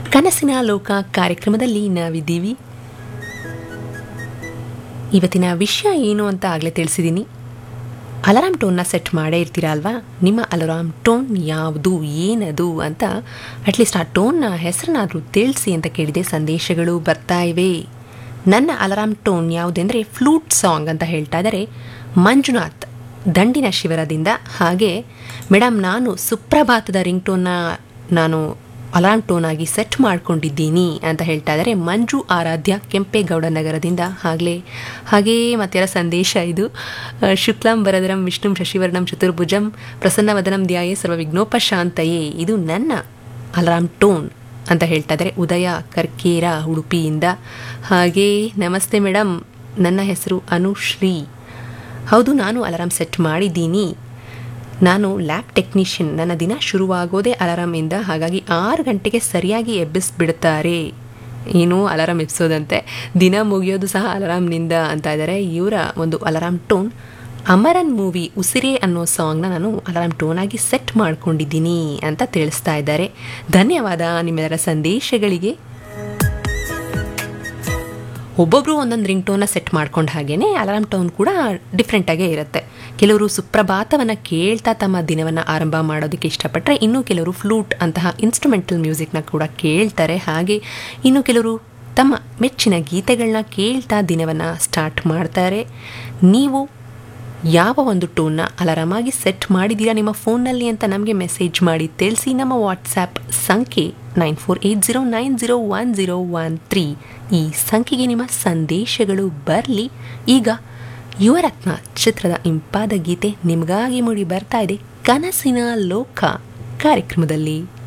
ಕನಸಿನ ಲೋಕ ಕಾರ್ಯಕ್ರಮದಲ್ಲಿ ನಾವಿದ್ದೀವಿ ಇವತ್ತಿನ ವಿಷಯ ಏನು ಅಂತ ಆಗಲೇ ತಿಳಿಸಿದ್ದೀನಿ ಅಲಾರಾಮ್ ಟೋನ್ನ ಸೆಟ್ ಮಾಡೇ ಇರ್ತೀರಾ ಅಲ್ವಾ ನಿಮ್ಮ ಅಲಾರಾಮ್ ಟೋನ್ ಯಾವುದು ಏನದು ಅಂತ ಅಟ್ಲೀಸ್ಟ್ ಆ ಟೋನ್ನ ಹೆಸರನ್ನಾದರೂ ತಿಳಿಸಿ ಅಂತ ಕೇಳಿದೆ ಸಂದೇಶಗಳು ಬರ್ತಾ ಇವೆ ನನ್ನ ಅಲಾರಾಮ್ ಟೋನ್ ಯಾವುದೆಂದರೆ ಫ್ಲೂಟ್ ಸಾಂಗ್ ಅಂತ ಹೇಳ್ತಾ ಇದ್ದಾರೆ ಮಂಜುನಾಥ್ ದಂಡಿನ ಶಿವರದಿಂದ ಹಾಗೆ ಮೇಡಮ್ ನಾನು ಸುಪ್ರಭಾತದ ರಿಂಗ್ ಟೋನ್ನ ನಾನು ಅಲಾರ್ಮ್ ಟೋನ್ ಆಗಿ ಸೆಟ್ ಮಾಡ್ಕೊಂಡಿದ್ದೀನಿ ಅಂತ ಹೇಳ್ತಾ ಇದ್ದಾರೆ ಮಂಜು ಆರಾಧ್ಯ ಕೆಂಪೇಗೌಡ ನಗರದಿಂದ ಆಗಲೇ ಹಾಗೇ ಮತ್ತೆರ ಸಂದೇಶ ಇದು ಅಹ್, ಶುಕ್ಲಾಂ ವರದರಂ ವಿಷ್ಣು ಶಶಿವರ್ಣಂ ಚತುರ್ಭುಜಂ ಪ್ರಸನ್ನವದನಂ ಧ್ಯಾಯೇ ಸರ್ವ ವಿಘ್ನೋಪಶಾಂತಯೇ ಇದು ನನ್ನ ಅಲಾರ್ಮ್ ಟೋನ್ ಅಂತ ಹೇಳ್ತಾ ಇದ್ದಾರೆ ಉದಯ ಕರ್ಕೇರ ಉಡುಪಿಯಿಂದ ಹಾಗೇ ನಮಸ್ತೆ ಮೇಡಮ್ ನನ್ನ ಹೆಸರು ಅನುಶ್ರೀ ಹೌದು ನಾನು ಅಲಾರಾಮ್ ಸೆಟ್ ಮಾಡಿದ್ದೀನಿ ನಾನು ಲ್ಯಾಬ್ ಟೆಕ್ನಿಷಿಯನ್ ನನ್ನ ದಿನ ಶುರುವಾಗೋದೇ ಅಲಾರಾಮಿಂದ ಹಾಗಾಗಿ ಆರು ಗಂಟೆಗೆ ಸರಿಯಾಗಿ ಎಬ್ಬಿಸ್ಬಿಡ್ತಾರೆ ಏನು ಅಲಾರಾಮ್ ಎಬ್ಸೋದಂತೆ ದಿನ ಮುಗಿಯೋದು ಸಹ ಅಲಾರಾಮ್ನಿಂದ ಅಂತ ಇದ್ದಾರೆ ಇವರ ಒಂದು ಅಲಾರಾಮ್ ಟೋನ್ ಅಮರನ್ ಮೂವಿ ಉಸಿರೇ ಅನ್ನೋ ಸಾಂಗ್ನ ನಾನು ಅಲಾರಾಮ್ ಟೋನ್ ಆಗಿ ಸೆಟ್ ಮಾಡ್ಕೊಂಡಿದ್ದೀನಿ ಅಂತ ತಿಳಿಸ್ತಾ ಇದ್ದಾರೆ ಧನ್ಯವಾದ ನಿಮ್ಮೆಲ್ಲರ ಸಂದೇಶಗಳಿಗೆ ಒಬ್ಬೊಬ್ರು ಒಂದೊಂದು ರಿಂಗ್ ಟೋನ್ನ ಸೆಟ್ ಮಾಡ್ಕೊಂಡ ಹಾಗೇನೆ ಅಲಾರಾಮ್ ಟೋನ್ ಕೂಡ ಡಿಫ್ರೆಂಟಾಗೇ ಇರುತ್ತೆ ಕೆಲವರು ಸುಪ್ರಭಾತವನ್ನು ಕೇಳ್ತಾ ತಮ್ಮ ದಿನವನ್ನು ಆರಂಭ ಮಾಡೋದಕ್ಕೆ ಇಷ್ಟಪಟ್ಟರೆ ಇನ್ನು ಕೆಲವರು ಫ್ಲೂಟ್ ಅಂತಹ ಇನ್ಸ್ಟ್ರುಮೆಂಟಲ್ ಮ್ಯೂಸಿಕ್ನ ಕೂಡ ಕೇಳ್ತಾರೆ ಹಾಗೆ ಇನ್ನು ಕೆಲವರು ತಮ್ಮ ಮೆಚ್ಚಿನ ಗೀತೆಗಳನ್ನ ಕೇಳ್ತಾ ದಿನವನ್ನು ಸ್ಟಾರ್ಟ್ ಮಾಡ್ತಾರೆ ನೀವು ಯಾವ ಒಂದು ಟೋನ್ನ ಅಲಾರಾಮ್ ಆಗಿ ಸೆಟ್ ಮಾಡಿದ್ದೀರಾ ನಿಮ್ಮ ಫೋನ್ನಲ್ಲಿ ಅಂತ ನಮಗೆ ಮೆಸೇಜ್ ಮಾಡಿ ತಿಳಿಸಿ ನಮ್ಮ ವಾಟ್ಸ್ಯಾಪ್ ಸಂಖ್ಯೆ nine four eight zero nine zero one zero one three ಈ ಸಂಖ್ಯೆಗೆ ನಿಮ್ಮ ಸಂದೇಶಗಳು ಬರಲಿ ಈಗ ಯುವರತ್ನ ಚಿತ್ರದ ಇಂಪಾದ ಗೀತೆ ನಿಮಗಾಗಿ ಮೂಡಿ ಬರ್ತಾ ಇದೆ ಕನಸಿನ ಲೋಕ ಕಾರ್ಯಕ್ರಮದಲ್ಲಿ